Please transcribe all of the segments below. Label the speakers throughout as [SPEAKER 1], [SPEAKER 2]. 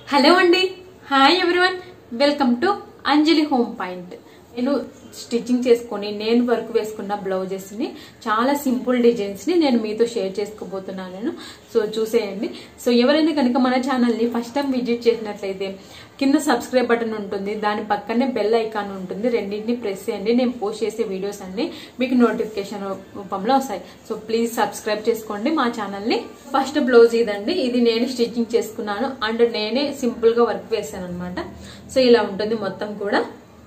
[SPEAKER 1] hello అండి hi everyone welcome to Anjali home point నేను stitching చేసుకొని నేను వర్క్ వేసుకున్న బ్లౌజెస్ ని చాలా సింపుల్ డిజైన్స్ ని నేను మీతో షేర్ చేసుకోబోతున్నాను నేను సో చూసేయండి సో ఎవరైనా కనుక మన ఛానల్ ని ఫస్ట్ టైం విజిట్ చేసినట్లయితే కింద సబ్స్క్రైబ్ బటన్ ఉంటుంది దాని పక్కనే బెల్ ఐకాన్ ఉంటుంది రెండింటిని ప్రెస్ చేయండి నేను పోస్ట్ చేసే వీడియోస్ అన్ని మీకు నోటిఫికేషన్ రూపంలో వస్తాయి సో ప్లీజ్ సబ్స్క్రైబ్ చేసుకోండి మా ఛానల్ ని ఫస్ట్ బ్లౌజ్ ఇదండి ఇది నేను స్టిచ్చింగ్ చేసుకున్నాను అండ్ నేనే సింపుల్ గా వర్క్ వేసాను అనమాట సో ఇలా ఉంటుంది మొత్తం కూడా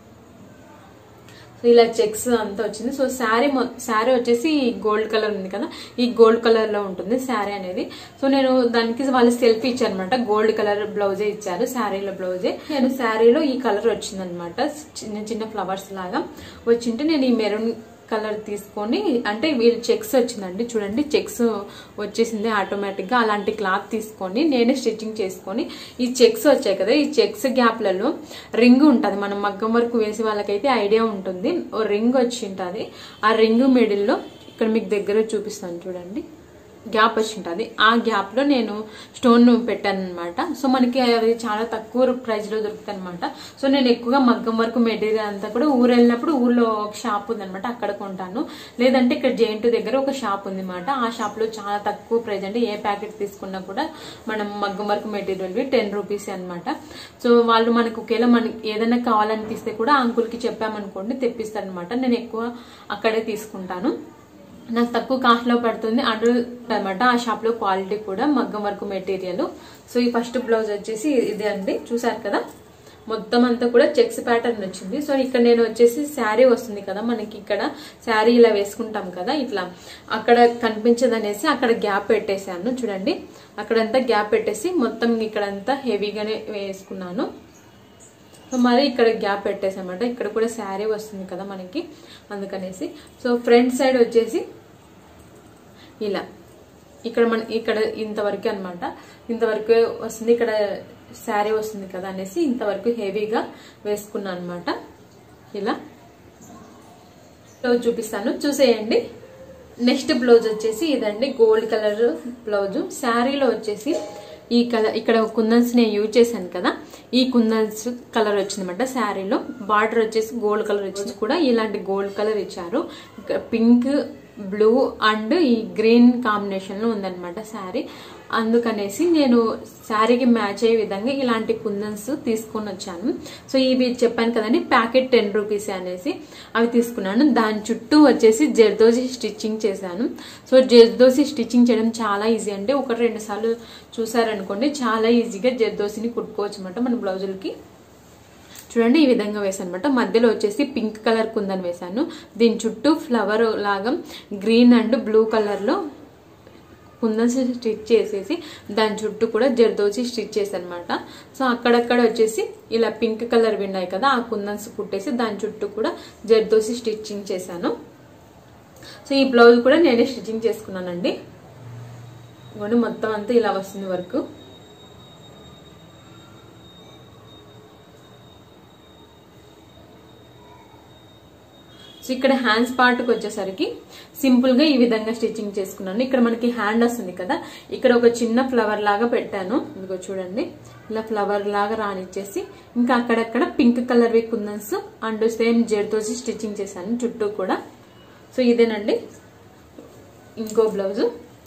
[SPEAKER 1] సో ఇలా చెక్స్ అంతా వచ్చింది సో శారీ శారీ వచ్చేసి గోల్డ్ కలర్ ఉంది కదా ఈ గోల్డ్ కలర్ లో ఉంటుంది శారీ అనేది సో నేను దానికి వాళ్ళు సెల్ఫీ ఇచ్చారు అనమాట గోల్డ్ కలర్ బ్లౌజే ఇచ్చారు శారీలో బ్లౌజే నేను శారీలో ఈ కలర్ వచ్చింది అనమాట చిన్న చిన్న ఫ్లవర్స్ లాగా వచ్చింటే నేను ఈ మెరూన్ కలర్ తీసుకొని అంటే వీళ్ళు చెక్స్ వచ్చిందండి చూడండి చెక్స్ వచ్చేసింది ఆటోమేటిక్ గా అలాంటి క్లాత్ తీసుకొని నేనే స్టిచ్చింగ్ చేసుకొని ఈ చెక్స్ వచ్చాయి కదా ఈ చెక్స్ గ్యాప్లలో రింగ్ ఉంటుంది మనం మగ్గం వరకు వేసే వాళ్ళకైతే ఐడియా ఉంటుంది ఓ రింగ్ వచ్చి ఉంటుంది ఆ రింగ్ మిడిల్లో ఇక్కడ మీకు దగ్గర చూపిస్తాను చూడండి గ్యాప్ వచ్చి ఉంటుంది ఆ గ్యాప్ లో నేను స్టోన్ పెట్టాను అనమాట సో మనకి అది చాలా తక్కువ ప్రైస్ లో దొరుకుతాయి అనమాట సో నేను ఎక్కువగా మగ్గం వరకు మెటీరియల్ అంతా కూడా ఊరు వెళ్ళినప్పుడు ఊర్లో ఒక షాప్ ఉంది అనమాట అక్కడ కొంటాను లేదంటే ఇక్కడ జేఎన్టీ దగ్గర ఒక షాప్ ఉంది అనమాట ఆ షాప్ లో చాలా తక్కువ ప్రైస్ అంటే ఏ ప్యాకెట్ తీసుకున్నా కూడా మనం మగ్గం వరకు మెటీరియల్ టెన్ రూపీస్ అనమాట సో వాళ్ళు మనకు ఒకవేళ మనకి ఏదైనా కావాలనిపిస్తే కూడా అంకుల్ కి చెప్పామనుకోండి తెప్పిస్తారనమాట నేను ఎక్కువ అక్కడే తీసుకుంటాను నాకు తక్కువ కాస్ట్ లో పడుతుంది అండ్ అనమాట ఆ షాప్ లో క్వాలిటీ కూడా మగ్గం వర్క్ మెటీరియల్ సో ఈ ఫస్ట్ బ్లౌజ్ వచ్చేసి ఇది అండి చూసారు కదా మొత్తం అంతా కూడా చెక్స్ ప్యాటర్న్ వచ్చింది సో ఇక్కడ నేను వచ్చేసి శారీ వస్తుంది కదా మనకి ఇక్కడ శారీ ఇలా వేసుకుంటాం కదా ఇట్లా అక్కడ కనిపించదు అనేసి అక్కడ గ్యాప్ పెట్టేశాను చూడండి అక్కడంతా గ్యాప్ పెట్టేసి మొత్తం ఇక్కడంతా హెవీగానే వేసుకున్నాను సో మరి ఇక్కడ గ్యాప్ పెట్టేసామన్నమాట ఇక్కడ కూడా శారీ వస్తుంది కదా మనకి అందుకనేసి సో ఫ్రంట్ సైడ్ వచ్చేసి ఇలా ఇక్కడ మన ఇక్కడ ఇంతవరకు అనమాట ఇంతవరకు వస్తుంది ఇక్కడ శారీ వస్తుంది కదా అనేసి ఇంతవరకు హెవీగా వేసుకున్నాను అనమాట ఇలా బ్లౌజ్ చూపిస్తాను చూసేయండి నెక్స్ట్ బ్లౌజ్ వచ్చేసి ఇదండి గోల్డ్ కలర్ బ్లౌజ్ శారీలో వచ్చేసి ఈ కలర్ ఇక్కడ కుందన్స్ నేను యూజ్ చేశాను కదా ఈ కుందన్స్ కలర్ వచ్చిందన్నమాట శారీలో బార్డర్ వచ్చేసి గోల్డ్ కలర్ వచ్చింది కూడా ఇలాంటి గోల్డ్ కలర్ ఇచ్చారు పింక్ బ్లూ అండ్ ఈ గ్రీన్ కాంబినేషన్ లో ఉందన్నమాట శారీ అందుకనేసి నేను శారీకి మ్యాచ్ అయ్యే విధంగా ఇలాంటి కుందన్స్ తీసుకొని వచ్చాను సో ఇవి చెప్పాను కదండి ప్యాకెట్ టెన్ రూపీస్ అనేసి అవి తీసుకున్నాను దాని చుట్టూ వచ్చేసి జర్దోసి స్టిచ్చింగ్ చేశాను సో జర్దోసి స్టిచ్చింగ్ చేయడం చాలా ఈజీ అండి ఒకటి రెండు సార్లు చూసారనుకోండి చాలా ఈజీగా జర్దోసిని కుట్టుకోవచ్చు అనమాట మన బ్లౌజులకి చూడండి ఈ విధంగా వేసాను అనమాట మధ్యలో వచ్చేసి పింక్ కలర్ కుందని వేసాను దీని చుట్టూ ఫ్లవర్ లాగా గ్రీన్ అండ్ బ్లూ కలర్ లో కుందన్స్ స్టిచ్ చేసేసి దాని చుట్టూ కూడా జర్దోసి స్టిచ్ చేశాను అనమాట సో అక్కడక్కడ వచ్చేసి ఇలా పింక్ కలర్ విన్నాయి కదా ఆ కుందన్స్ కుట్టేసి దాని చుట్టూ కూడా జర్దోసి స్టిచ్చింగ్ చేశాను సో ఈ బ్లౌజ్ కూడా నేనే స్టిచ్చింగ్ చేసుకున్నానండి ఇవ్వండి మొత్తం అంతా ఇలా వస్తుంది వర్క్ సో ఇక్కడ హ్యాండ్స్ పార్ట్కి వచ్చేసరికి సింపుల్ గా ఈ విధంగా స్టిచ్చింగ్ చేసుకున్నాను ఇక్కడ మనకి హ్యాండ్ వస్తుంది కదా ఇక్కడ ఒక చిన్న ఫ్లవర్ లాగా పెట్టాను ఇదిగో చూడండి ఇలా ఫ్లవర్ లాగా రానిచ్చేసి ఇంకా అక్కడక్కడ పింక్ కలర్ వి కుందన్స్ అండ్ సేమ్ జెడ్తోసి స్టిచ్చింగ్ చేశాను చుట్టూ కూడా సో ఇదేనండి ఇంకో బ్లౌజ్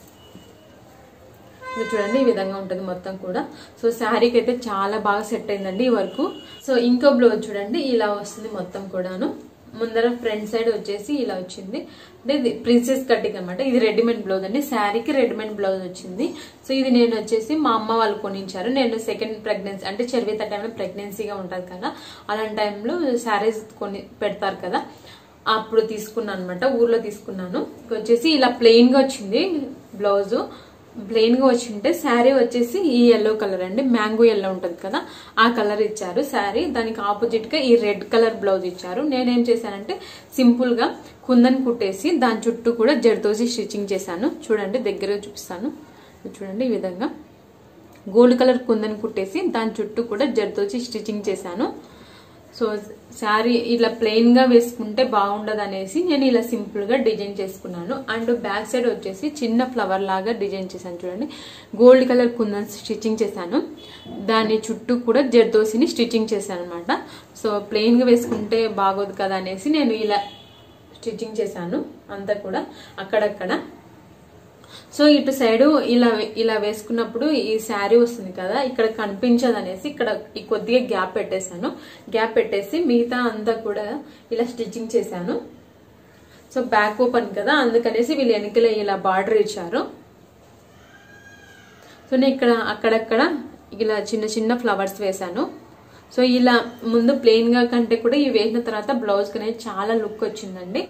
[SPEAKER 1] ఇది చూడండి ఈ విధంగా ఉంటుంది మొత్తం కూడా సో శారీకి అయితే చాలా బాగా సెట్ అయిందండి ఈ వర్క్ సో ఇంకో బ్లౌజ్ చూడండి ఇలా వస్తుంది మొత్తం కూడాను ముందర ఫ్రంట్ సైడ్ వచ్చేసి ఇలా వచ్చింది అంటే ఇది ప్రిన్సెస్ కటింగ్ అనమాట ఇది రెడీమేడ్ బ్లౌజ్ అండి శారీకి రెడీమేడ్ బ్లౌజ్ వచ్చింది సో ఇది నేను వచ్చేసి మా అమ్మ వాళ్ళు కొనించారు నేను సెకండ్ ప్రెగ్నెన్సీ అంటే చర్వేత టైంలో ప్రెగ్నెన్సీగా ఉంటుంది కదా అలాంటి టైంలో శారీస్ కొని పెడతారు కదా అప్పుడు తీసుకున్నాను అనమాట ఊర్లో తీసుకున్నాను వచ్చేసి ఇలా ప్లెయిన్ గా వచ్చింది బ్లౌజ్ ప్లెయిన్ గా వచ్చి ఉంటే శారీ వచ్చేసి ఈ ఎల్లో కలర్ అండి మ్యాంగో ఎల్లో ఉంటుంది కదా ఆ కలర్ ఇచ్చారు శారీ దానికి ఆపోజిట్ గా ఈ రెడ్ కలర్ బ్లౌజ్ ఇచ్చారు నేనేం చేశానంటే సింపుల్ గా కుందన్ కుట్టేసి దాని చుట్టూ కూడా జర్దోసి స్టిచ్చింగ్ చేశాను చూడండి దగ్గరగా చూపిస్తాను చూడండి ఈ విధంగా గోల్డ్ కలర్ కుందన్ కుట్టేసి దాని చుట్టూ కూడా జర్దోసి స్టిచ్చింగ్ చేశాను సో శారీ ఇలా ప్లెయిన్ గా వేసుకుంటే బాగుండదు అనేసి నేను ఇలా సింపుల్ గా డిజైన్ చేసుకున్నాను అండ్ బ్యాక్ సైడ్ వచ్చేసి చిన్న ఫ్లవర్ లాగా డిజైన్ చేశాను చూడండి గోల్డ్ కలర్ కుందన్ స్టిచ్చింగ్ చేశాను దాని చుట్టూ కూడా జర్దోసిని స్టిచ్చింగ్ చేశాను అనమాట సో ప్లెయిన్ గా వేసుకుంటే బాగోదు కదా అనేసి నేను ఇలా స్టిచ్చింగ్ చేశాను అంతా కూడా అక్కడక్కడ సో ఇటు సైడ్ ఇలా ఇలా వేసుకున్నప్పుడు ఈ శారీ వస్తుంది కదా ఇక్కడ కనిపించదు అనేసి ఇక్కడ ఈ కొద్దిగా గ్యాప్ పెట్టేశాను గ్యాప్ పెట్టేసి మిగతా అంతా కూడా ఇలా స్టిచ్చింగ్ చేశాను సో బ్యాక్ ఓపెన్ కదా అందుకనేసి వీళ్ళు వెనకలే ఇలా బార్డర్ ఇచ్చారు సో నేను ఇక్కడ అక్కడక్కడ ఇలా చిన్న చిన్న ఫ్లవర్స్ వేశాను సో ఇలా ముందు ప్లెయిన్ గా కంటే కూడా ఇవి వేసిన తర్వాత బ్లౌజ్ అనేది చాలా లుక్ వచ్చిందండి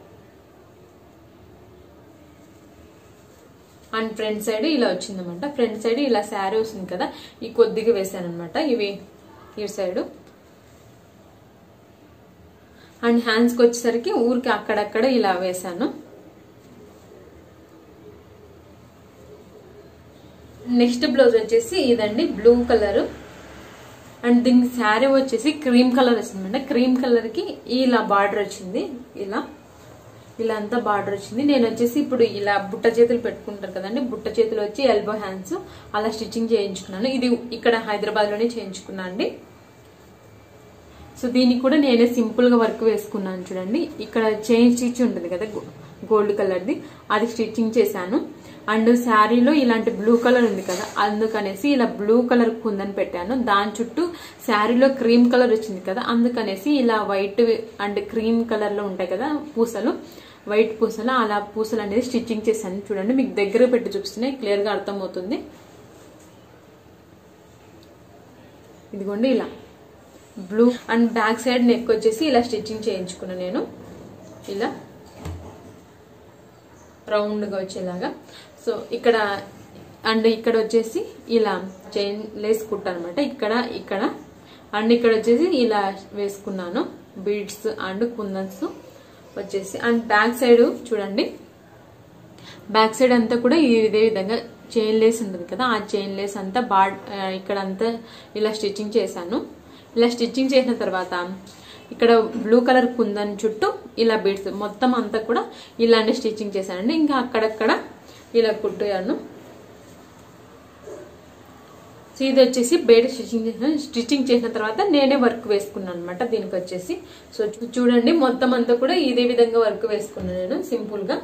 [SPEAKER 1] అండ్ ఫ్రంట్ సైడ్ ఇలా వచ్చిందనమాట ఫ్రంట్ సైడ్ ఇలా శారీ వస్తుంది కదా ఈ కొద్దిగా వేసాను అనమాట ఇవి ఈ సైడ్ అండ్ హ్యాండ్స్కి వచ్చేసరికి ఊరికి అక్కడక్కడ ఇలా వేసాను నెక్స్ట్ బ్లౌజ్ వచ్చేసి ఇదండి బ్లూ కలర్ అండ్ దీనికి శారీ వచ్చేసి క్రీమ్ కలర్ వచ్చిందన్నమాట క్రీమ్ కలర్ కి ఇలా బార్డర్ వచ్చింది ఇలా ఇలా అంతా బార్డర్ వచ్చింది నేను వచ్చేసి ఇప్పుడు ఇలా బుట్ట చేతులు పెట్టుకుంటారు కదండి బుట్ట చేతులు వచ్చి ఎల్బో హ్యాండ్స్ అలా స్టిచ్చింగ్ చేయించుకున్నాను ఇది ఇక్కడ హైదరాబాద్ లోనే చేయించుకున్నా అండి సో దీనికి కూడా నేనే సింపుల్ గా వర్క్ వేసుకున్నాను చూడండి ఇక్కడ చైన్ స్టిచ్ ఉంటుంది కదా గోల్డ్ కలర్ది అది స్టిచ్చింగ్ చేశాను అండ్ శారీలో ఇలాంటి బ్లూ కలర్ ఉంది కదా అందుకనేసి ఇలా బ్లూ కలర్ కుందని పెట్టాను దాని చుట్టూ శారీలో క్రీమ్ కలర్ వచ్చింది కదా అందుకనేసి ఇలా వైట్ అండ్ క్రీమ్ కలర్ లో ఉంటాయి కదా పూసలు వైట్ పూసలు అలా పూసలు అనేది స్టిచ్చింగ్ చేశాను చూడండి మీకు దగ్గర పెట్టి చూపిస్తున్నాయి క్లియర్ గా అర్థమవుతుంది ఇదిగోండి ఇలా blue and back side neck వచ్చేసి ఇలా స్టిచ్చింగ్ చేయించుకున్నాను నేను ఇలా రౌండ్గా వచ్చేలాగా సో ఇక్కడ అండ్ ఇక్కడ వచ్చేసి ఇలా చైన్ లేస్ కుట్ట అనమాట ఇక్కడ ఇక్కడ అండ్ ఇక్కడ వచ్చేసి ఇలా వేసుకున్నాను బీడ్స్ అండ్ కుందన్స్ వచ్చేసి అండ్ బ్యాక్ సైడ్ చూడండి బ్యాక్ సైడ్ అంతా కూడా ఇదే విధంగా చైన్ లేస్ ఉంటుంది కదా ఆ చైన్ లేస్ అంతా బా ఇక్కడ అంతా ఇలా స్టిచ్చింగ్ చేశాను ఇలా స్టిచ్చింగ్ చేసిన తర్వాత ఇక్కడ బ్లూ కలర్ కుందని చుట్టూ ఇలా బీడ్స్ మొత్తం అంతా కూడా ఇలానే స్టిచ్చింగ్ చేశానండి ఇంకా అక్కడక్కడ ఇలా కుట్టాను సో ఇది వచ్చేసి బయట స్టిచ్చింగ్ చేసిన స్టిచ్చింగ్ చేసిన తర్వాత నేనే వర్క్ వేసుకున్నాను అనమాట దీనికి వచ్చేసి సో చూడండి మొత్తం అంతా కూడా ఇదే విధంగా వర్క్ వేసుకున్నాను నేను సింపుల్ గా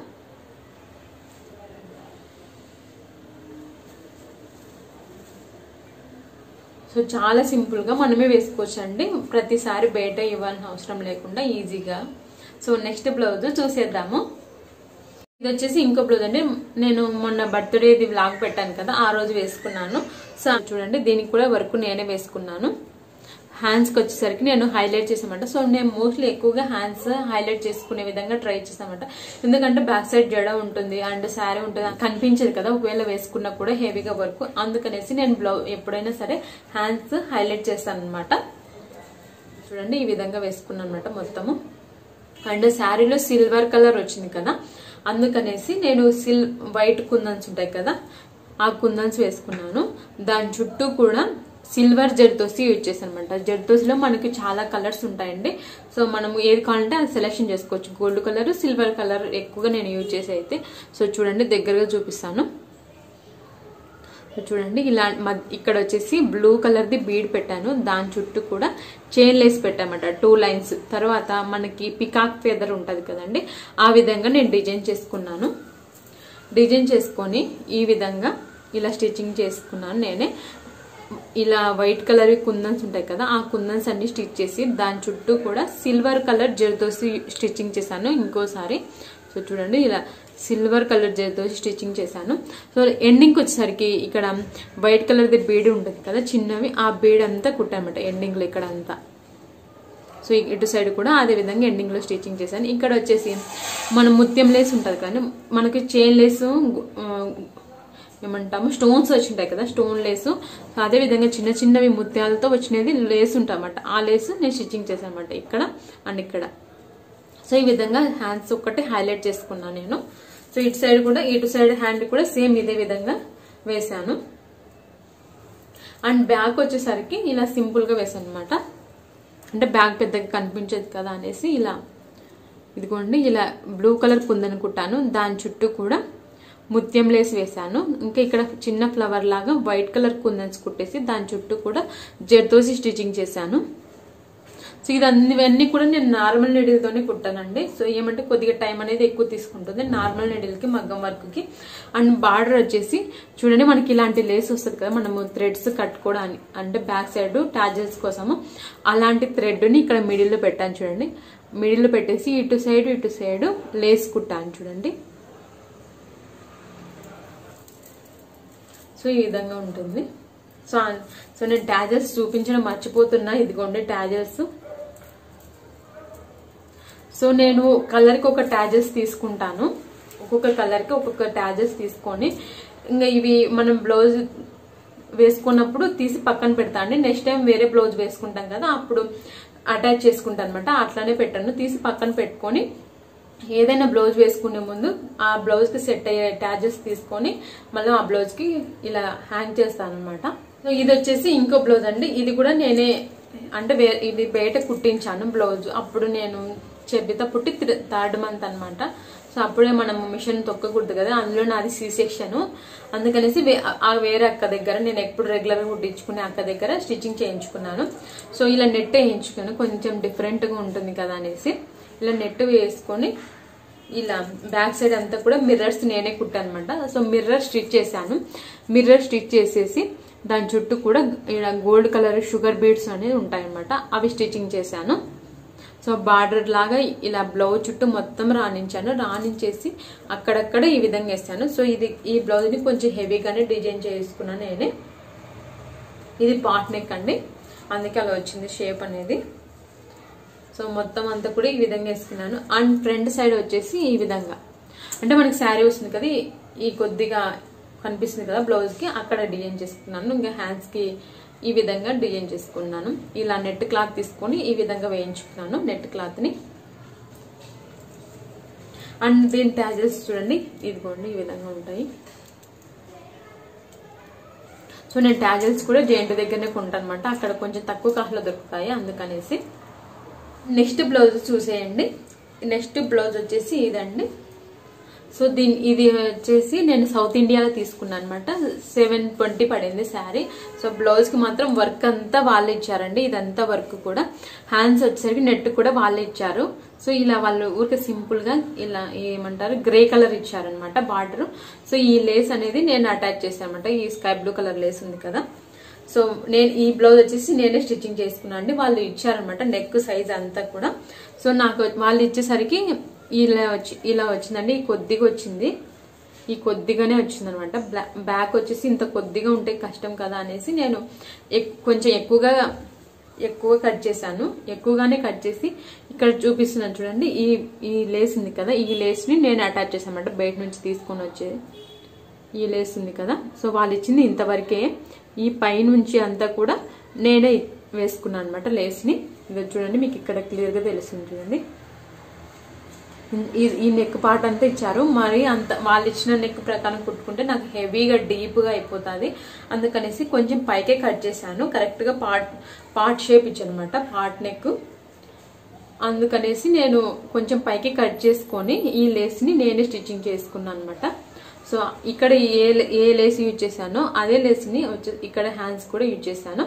[SPEAKER 1] సో చాలా సింపుల్ గా మనమే వేసుకోవచ్చు అండి ప్రతిసారి బయట ఇవ్వాల్సిన అవసరం లేకుండా ఈజీగా సో నెక్స్ట్ బ్లౌజ్ చూసేద్దాము ఇది వచ్చేసి ఇంకో బ్లౌజ్ అండి నేను మొన్న బర్త్డేది వ్లాగ్ పెట్టాను కదా ఆ రోజు వేసుకున్నాను సో చూడండి దీనికి కూడా వర్క్ నేనే వేసుకున్నాను హ్యాండ్స్కి వచ్చేసరికి నేను హైలైట్ చేసామంట సో నేను మోస్ట్లీ ఎక్కువగా హ్యాండ్స్ హైలైట్ చేసుకునే విధంగా ట్రై చేసామంట ఎందుకంటే బ్యాక్ సైడ్ జడ ఉంటుంది అండ్ శారీ ఉంటుంది కనిపించదు కదా ఒకవేళ వేసుకున్నా కూడా హెవీగా వర్క్ అందుకనేసి నేను బ్లౌజ్ ఎప్పుడైనా సరే హ్యాండ్స్ హైలైట్ చేస్తాను అనమాట చూడండి ఈ విధంగా వేసుకున్నాను అనమాట మొత్తము అండ్ శారీలో సిల్వర్ కలర్ వచ్చింది కదా అందుకనేసి నేను సిల్ వైట్ కుందన్స్ ఉంటాయి కదా ఆ కుందన్స్ వేసుకున్నాను దాని చుట్టూ కూడా సిల్వర్ జర్దోసి యూజ్ చేశాను అనమాట జర్దోసిలో మనకి చాలా కలర్స్ ఉంటాయండి సో మనం ఏది కావాలంటే అది సెలెక్షన్ చేసుకోవచ్చు గోల్డ్ కలర్ సిల్వర్ కలర్ ఎక్కువగా నేను యూజ్ చేసి అయితే సో చూడండి దగ్గరగా చూపిస్తాను చూడండి ఇలా ఇక్కడ వచ్చేసి బ్లూ కలర్ది బీడ్ పెట్టాను దాని చుట్టూ కూడా చైన్ లేస్ పెట్టామట టూ లైన్స్ తర్వాత మనకి పికాక్ ఫెదర్ ఉంటుంది కదండి ఆ విధంగా నేను డిజైన్ చేసుకున్నాను డిజైన్ చేసుకొని ఈ విధంగా ఇలా స్టిచ్చింగ్ చేసుకున్నాను నేనే ఇలా వైట్ కలర్ కుందన్స్ ఉంటాయి కదా ఆ కుందన్స్ అన్ని స్టిచ్ చేసి దాని చుట్టూ కూడా సిల్వర్ కలర్ జర్దోసి స్టిచ్చింగ్ చేశాను ఇంకోసారి సో చూడండి ఇలా సిల్వర్ కలర్ జర్తో స్టిచ్చింగ్ చేశాను సో ఎండింగ్కి వచ్చేసరికి ఇక్కడ వైట్ కలర్ది బీడ్ ఉంటుంది కదా చిన్నవి ఆ బీడ్ అంతా కుట్టామట ఎండింగ్లో ఇక్కడ అంతా సో ఇటు సైడ్ కూడా అదే విధంగా ఎండింగ్లో స్టిచ్చింగ్ చేశాను ఇక్కడ వచ్చేసి మన ముత్యం లేస్ ఉంటుంది కానీ మనకి చైన్ లేసు ఏమంటాము స్టోన్స్ వచ్చింటాయి కదా స్టోన్ లేసు అదే విధంగా చిన్న చిన్నవి ముత్యాలతో వచ్చినది లేస్ ఉంటామట ఆ లేసు నేను స్టిచ్చింగ్ చేశాను అనమాట ఇక్కడ అండ్ ఇక్కడ సో ఈ విధంగా హ్యాండ్స్ ఒక్కటి హైలైట్ చేసుకున్నాను నేను సో ఇటు సైడ్ కూడా ఇటు సైడ్ హ్యాండ్ కూడా సేమ్ ఇదే విధంగా వేసాను అండ్ బ్యాక్ వచ్చేసరికి ఇలా సింపుల్ గా వేసాను అనమాట అంటే బ్యాగ్ పెద్దగా కనిపించదు కదా అనేసి ఇలా ఇదిగోండి ఇలా బ్లూ కలర్ కుందని కుట్టాను దాని చుట్టూ కూడా ముత్యం లేసి వేసాను ఇంకా ఇక్కడ చిన్న ఫ్లవర్ లాగా వైట్ కలర్ కుందన్స్ కుట్టేసి దాని చుట్టూ కూడా జర్దోసి స్టిచ్చింగ్ చేశాను సో ఇది ఇవన్నీ కూడా నేను నార్మల్ నీడిల్తోనే కుట్టానండి సో ఏమంటే కొద్దిగా టైం అనేది ఎక్కువ తీసుకుంటుంది నార్మల్ నీడిల్కి మగ్గం వర్క్కి అండ్ బార్డర్ వచ్చేసి చూడండి మనకి ఇలాంటి లేస్ వస్తుంది కదా మనము థ్రెడ్స్ కట్టుకోవడానికి అంటే బ్యాక్ సైడ్ టాజల్స్ కోసము అలాంటి థ్రెడ్ని ఇక్కడ మిడిల్లో పెట్టాను చూడండి మిడిల్లో పెట్టేసి ఇటు సైడ్ ఇటు సైడ్ లేస్ కుట్టాను చూడండి సో ఈ విధంగా ఉంటుంది సో సో నేను టాజల్స్ చూపించడం మర్చిపోతున్నా ఇదిగోండి టాజల్స్ సో నేను కలర్కి ఒక టాజెస్ తీసుకుంటాను ఒక్కొక్క కలర్కి ఒక్కొక్క టాజెస్ తీసుకొని ఇంకా ఇవి మనం బ్లౌజ్ వేసుకున్నప్పుడు తీసి పక్కన పెడతా అండి నెక్స్ట్ టైం వేరే బ్లౌజ్ వేసుకుంటాం కదా అప్పుడు అటాచ్ చేసుకుంటాను అనమాట అట్లానే పెట్టాను తీసి పక్కన పెట్టుకొని ఏదైనా బ్లౌజ్ వేసుకునే ముందు ఆ బ్లౌజ్కి సెట్ అయ్యే టాజెస్ తీసుకొని మళ్ళీ ఆ బ్లౌజ్కి ఇలా హ్యాంగ్ చేస్తాను అనమాట సో ఇది వచ్చేసి ఇంకో బ్లౌజ్ అండి ఇది కూడా నేనే అంటే వే ఇది బయట కుట్టించాను బ్లౌజ్ అప్పుడు నేను చెబిత పుట్టి థర్డ్ మంత్ అనమాట సో అప్పుడే మనం మిషన్ తొక్కకూడదు కదా అందులో నాది సి సెక్షన్ అందుకనేసి వే- ఆ వేరే అక్క దగ్గర నేను ఎప్పుడు రెగ్యులర్గా కుట్టించుకునే అక్క దగ్గర స్టిచ్చింగ్ చేయించుకున్నాను సో ఇలా నెట్ వేయించుకున్నాను కొంచెం డిఫరెంట్గా ఉంటుంది కదా అనేసి ఇలా నెట్ వేసుకొని ఇలా బ్యాక్ సైడ్ అంతా కూడా మిర్రర్స్ నేనే కుట్టానమాట సో మిర్రర్ స్టిచ్ చేశాను మిర్రర్ స్టిచ్ చేసేసి దాని చుట్టూ కూడా ఇలా గోల్డ్ కలర్ షుగర్ బీడ్స్ అనేవి ఉంటాయన్నమాట అవి స్టిచ్చింగ్ చేశాను సో బార్డర్ లాగా ఇలా బ్లౌజ్ చుట్టూ మొత్తం రాణించాను రాణించేసి అక్కడక్కడ ఈ విధంగా వేస్తాను సో ఇది ఈ బ్లౌజ్ని కొంచెం హెవీగానే డిజైన్ చేసుకున్నాను నేనే ఇది పాట్ నెక్ అండి అందుకే అలా వచ్చింది షేప్ అనేది సో మొత్తం అంతా కూడా ఈ విధంగా వేసుకున్నాను అండ్ ఫ్రంట్ సైడ్ వచ్చేసి ఈ విధంగా అంటే మనకి శారీ వస్తుంది కదా ఈ- ఈ కొద్దిగా కనిపిస్తుంది కదా బ్లౌజ్ కి అక్కడ డిజైన్ చేసుకున్నాను ఇంకా హ్యాండ్స్ కి ఈ విధంగా డిజైన్ చేసుకున్నాను ఇలా నెట్ క్లాత్ తీసుకొని ఈ విధంగా వేయించుకున్నాను నెట్ క్లాత్ ని అండ్ దీని ట్యాజెస్ చూడండి ఇదిగోండి ఈ విధంగా ఉంటాయి సో నేను ట్యాజెల్స్ కూడా జెంట్ దగ్గరనే కొంటాను అనమాట అక్కడ కొంచెం తక్కువ కాస్ట్లో దొరుకుతాయి అందుకనేసి నెక్స్ట్ బ్లౌజ్ చూసేయండి నెక్స్ట్ బ్లౌజ్ వచ్చేసి ఇదండి సో దీని ఇది వచ్చేసి నేను సౌత్ ఇండియాలో తీసుకున్నాను అనమాట సెవెన్ ట్వంటీ పడింది శారీ సో బ్లౌజ్ కి మాత్రం వర్క్ అంతా వాళ్ళే ఇచ్చారండి ఇదంతా వర్క్ కూడా హ్యాండ్స్ వచ్చేసరికి నెట్ కూడా వాళ్ళే ఇచ్చారు సో ఇలా వాళ్ళు ఊరికే సింపుల్ గా ఇలా ఏమంటారు గ్రే కలర్ ఇచ్చారనమాట బార్డర్ సో ఈ లేస్ అనేది నేను అటాచ్ చేశాను అనమాట ఈ స్కై బ్లూ కలర్ లేస్ ఉంది కదా సో నేను ఈ బ్లౌజ్ వచ్చేసి నేనే స్టిచ్చింగ్ చేసుకున్నాను అండి వాళ్ళు ఇచ్చారనమాట నెక్ సైజ్ అంతా కూడా సో నాకు వాళ్ళు ఇచ్చేసరికి ఇలా వచ్చి ఇలా వచ్చిందండి ఈ కొద్దిగా వచ్చింది ఈ కొద్దిగానే వచ్చింది అనమాట బ్యాక్ వచ్చేసి ఇంత కొద్దిగా ఉంటే కష్టం కదా అనేసి నేను ఎక్- కొంచెం ఎక్కువగా ఎక్కువ కట్ చేశాను ఎక్కువగానే కట్ చేసి ఇక్కడ చూపిస్తున్నాను చూడండి ఈ ఈ లేస్ ఉంది కదా ఈ లేస్ ని నేను అటాచ్ చేశాను అనమాట బయట నుంచి తీసుకొని వచ్చేది ఈ లేస్ ఉంది కదా సో వాళ్ళు ఇచ్చింది ఇంతవరకే ఈ పైనుంచి అంతా కూడా నేనే వేసుకున్నాను అనమాట లేస్ని ఇది చూడండి మీకు ఇక్కడ క్లియర్గా తెలుస్తుంది చూడండి ఈ ఈ నెక్ పార్ట్ అంతా ఇచ్చారు మరి అంత వాళ్ళు ఇచ్చిన నెక్ ప్రకారం కుట్టుకుంటే నాకు హెవీగా డీప్గా అయిపోతుంది అందుకనేసి కొంచెం పైకే కట్ చేశాను కరెక్ట్గా పార్ట్ పార్ట్ షేప్ ఇచ్చాను అనమాట పార్ట్ నెక్ అందుకనేసి నేను కొంచెం పైకి కట్ చేసుకొని ఈ లేస్ని నేనే స్టిచ్చింగ్ చేసుకున్నాను అనమాట సో ఇక్కడ ఏ ఏ లేస్ యూజ్ చేశానో అదే లేస్ని వచ్చే ఇక్కడ హ్యాండ్స్ కూడా యూజ్ చేశాను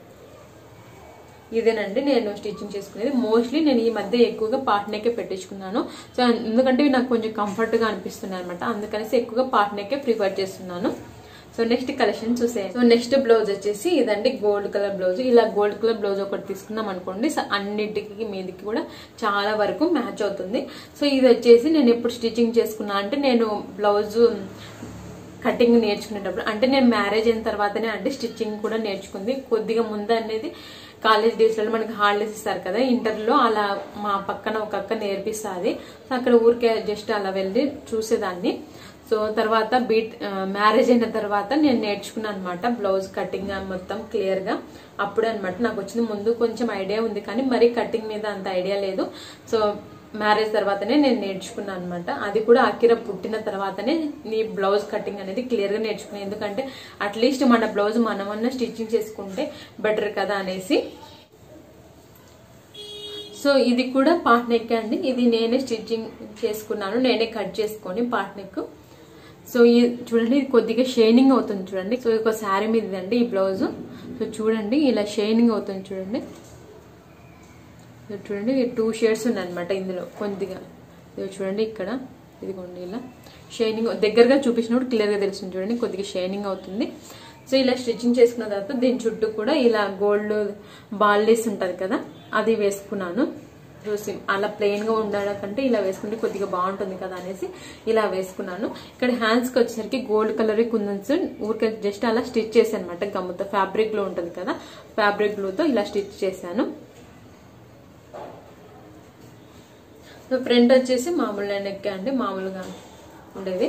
[SPEAKER 1] ఇదేనండి నేను స్టిచ్చింగ్ చేసుకునేది మోస్ట్లీ నేను ఈ మధ్య ఎక్కువగా పార్ట్ నెక్కే పెట్టించుకున్నాను సో ఎందుకంటే ఇవి నాకు కొంచెం కంఫర్ట్గా అనిపిస్తున్నాయి అనమాట అందుకనేసి ఎక్కువగా పార్ట్ నెక్కే ప్రిఫర్ చేస్తున్నాను సో నెక్స్ట్ కలెక్షన్ చూసే సో నెక్స్ట్ బ్లౌజ్ వచ్చేసి ఇదండి గోల్డ్ కలర్ బ్లౌజ్ ఇలా గోల్డ్ కలర్ బ్లౌజ్ ఒకటి తీసుకున్నాం అనుకోండి సో అన్నిటికి మీదకి కూడా చాలా వరకు మ్యాచ్ అవుతుంది సో ఇది వచ్చేసి నేను ఎప్పుడు స్టిచ్చింగ్ చేసుకున్నా అంటే నేను బ్లౌజ్ కటింగ్ నేర్చుకునేటప్పుడు అంటే నేను మ్యారేజ్ అయిన తర్వాతనే అంటే స్టిచ్చింగ్ కూడా నేర్చుకుంది కొద్దిగా ముందు అనేది కాలేజ్ డేస్లలో మనకి హాలిడేస్ ఇస్తారు కదా ఇంటర్లో అలా మా పక్కన ఒక అక్క నేర్పిస్తుంది సో అక్కడ ఊరికే జస్ట్ అలా వెళ్ళి చూసేదాన్ని సో తర్వాత బీట్ మ్యారేజ్ అయిన తర్వాత నేను నేర్చుకున్నాను అనమాట బ్లౌజ్ కటింగ్ మొత్తం క్లియర్ గా అప్పుడే అనమాట నాకు వచ్చింది ముందు కొంచెం ఐడియా ఉంది కానీ మరీ కటింగ్ మీద అంత ఐడియా లేదు సో మ్యారేజ్ తర్వాతనే నేను నేర్చుకున్నాను అనమాట అది కూడా అకిర పుట్టిన తర్వాతనే నీ బ్లౌజ్ కటింగ్ అనేది క్లియర్ గా నేర్చుకున్నాను ఎందుకంటే అట్లీస్ట్ మన బ్లౌజ్ మనమన్నా స్టిచ్చింగ్ చేసుకుంటే బెటర్ కదా అనేసి సో ఇది కూడా పార్ట్ నెక్ అండి ఇది నేనే స్టిచ్చింగ్ చేసుకున్నాను నేనే కట్ చేసుకొని పార్ట్ నెక్ సో ఈ చూడండి ఇది కొద్దిగా షైనింగ్ అవుతుంది చూడండి సో ఒక శారీ మీద అండి ఈ బ్లౌజ్ సో చూడండి ఇలా షైనింగ్ అవుతుంది చూడండి సో చూడండి టూ షేడ్స్ ఉన్నాయన్నమాట ఇందులో కొద్దిగా ఇది చూడండి ఇక్కడ ఇదిగోండి ఇలా షైనింగ్ దగ్గరగా చూపించినప్పుడు క్లియర్గా తెలుస్తుంది చూడండి కొద్దిగా షైనింగ్ అవుతుంది సో ఇలా స్టిచ్చింగ్ చేసుకున్న తర్వాత దీని చుట్టూ కూడా ఇలా గోల్డ్ బాల్లెస్ ఉంటుంది కదా అది వేసుకున్నాను సో సిం- అలా ప్లెయిన్ గా ఉండడం కంటే ఇలా వేసుకుంటే కొద్దిగా బాగుంటుంది కదా అనేసి ఇలా వేసుకున్నాను ఇక్కడ హ్యాండ్స్ కి వచ్చేసరికి గోల్డ్ కలర్ కుందన్స్ ఊరికే జస్ట్ అలా స్టిచ్ చేశాను అనమాట గమ్ముతో ఫ్యాబ్రిక్ లో ఉంటుంది కదా ఫ్యాబ్రిక్ గ్లూతో ఇలా స్టిచ్ చేశాను సో ఫ్రంట్ వచ్చేసి మామూలు నెక్ అండి మామూలుగా ఉండేది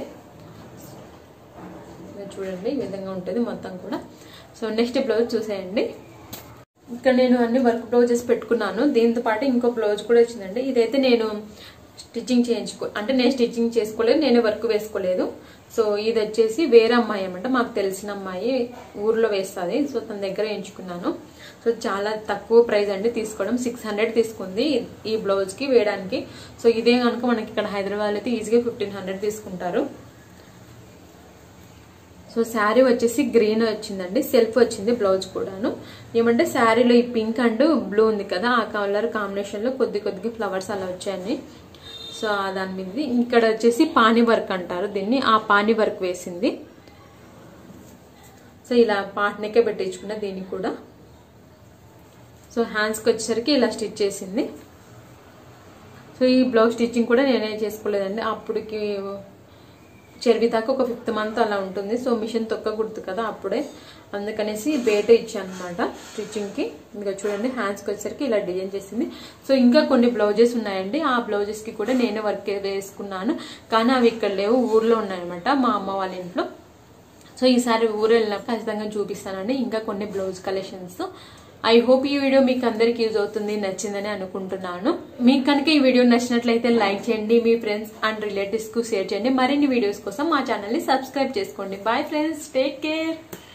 [SPEAKER 1] ఇది చూడండి ఈ విధంగా ఉంటుంది మొత్తం కూడా సో నెక్స్ట్ బ్లౌజ్ చూసేయండి ఇక్కడ నేను అన్ని వర్క్ బ్లౌజెస్ పెట్టుకున్నాను దీంతో పాటు ఇంకో బ్లౌజ్ కూడా వచ్చిందండి ఇదైతే నేను స్టిచ్చింగ్ చేయించుకో అంటే నేను స్టిచ్చింగ్ చేసుకోలేదు నేను వర్క్ వేసుకోలేదు సో ఇది వచ్చేసి వేరే అమ్మాయి అన్నమాట మాకు తెలిసిన అమ్మాయి ఊర్లో వేస్తుంది సో తన దగ్గర ఎంచుకున్నాను సో చాలా తక్కువ ప్రైస్ అండి తీసుకోవడం సిక్స్ హండ్రెడ్ తీసుకుంది ఈ బ్లౌజ్ కి వేయడానికి సో ఇదే కనుక మనకి ఇక్కడ హైదరాబాద్ అయితే ఈజీగా ఫిఫ్టీన్ హండ్రెడ్ తీసుకుంటారు సో శారీ వచ్చేసి గ్రీన్ వచ్చిందండి సెల్ఫ్ వచ్చింది బ్లౌజ్ కూడాను ఏమంటే శారీలో ఈ పింక్ అండ్ బ్లూ ఉంది కదా ఆ కలర్ కాంబినేషన్ లో కొద్ది కొద్దిగా ఫ్లవర్స్ అలా వచ్చాయి సో ఆ దాని మీద ఇక్కడ వచ్చేసి పానీ వర్క్ అంటారు దీన్ని ఆ పానీ వర్క్ వేసింది సో ఇలా పాట్నెక్కే పెట్టించుకున్న దీనికి కూడా సో హ్యాండ్స్కి వచ్చేసరికి ఇలా స్టిచ్ చేసింది సో ఈ బ్లౌజ్ స్టిచ్చింగ్ కూడా నేనే చేసుకోలేదండి అప్పటికి చెరివి దాకా ఒక ఫిఫ్త్ మంత్ అలా ఉంటుంది సో మిషన్ తొక్కకూడదు కదా అప్పుడే అందుకనేసి బేట ఇచ్చాను అనమాట స్టిచ్చింగ్కి ఇంకా చూడండి హ్యాండ్స్కి వచ్చేసరికి ఇలా డిజైన్ చేసింది సో ఇంకా కొన్ని బ్లౌజెస్ ఉన్నాయండి ఆ బ్లౌజెస్కి కూడా నేనే వర్క్ వేసుకున్నాను కానీ అవి ఇక్కడ లేవు ఊర్లో ఉన్నాయన్నమాట మా అమ్మ వాళ్ళ ఇంట్లో సో ఈసారి ఊరు వెళ్ళినప్పుడు ఖచ్చితంగా చూపిస్తానండి ఇంకా కొన్ని బ్లౌజ్ కలెక్షన్స్ ఐ హోప్ ఈ వీడియో మీకు అందరికి యూజ్ అవుతుంది నచ్చిందని అనుకుంటున్నాను మీకు కనుక ఈ వీడియో నచ్చినట్లయితే లైక్ చేయండి మీ ఫ్రెండ్స్ అండ్ రిలేటివ్స్ కు షేర్ చేయండి మరిన్ని వీడియోస్ కోసం మా ఛానల్ ని సబ్స్క్రైబ్ చేసుకోండి బాయ్ ఫ్రెండ్స్ టేక్ కేర్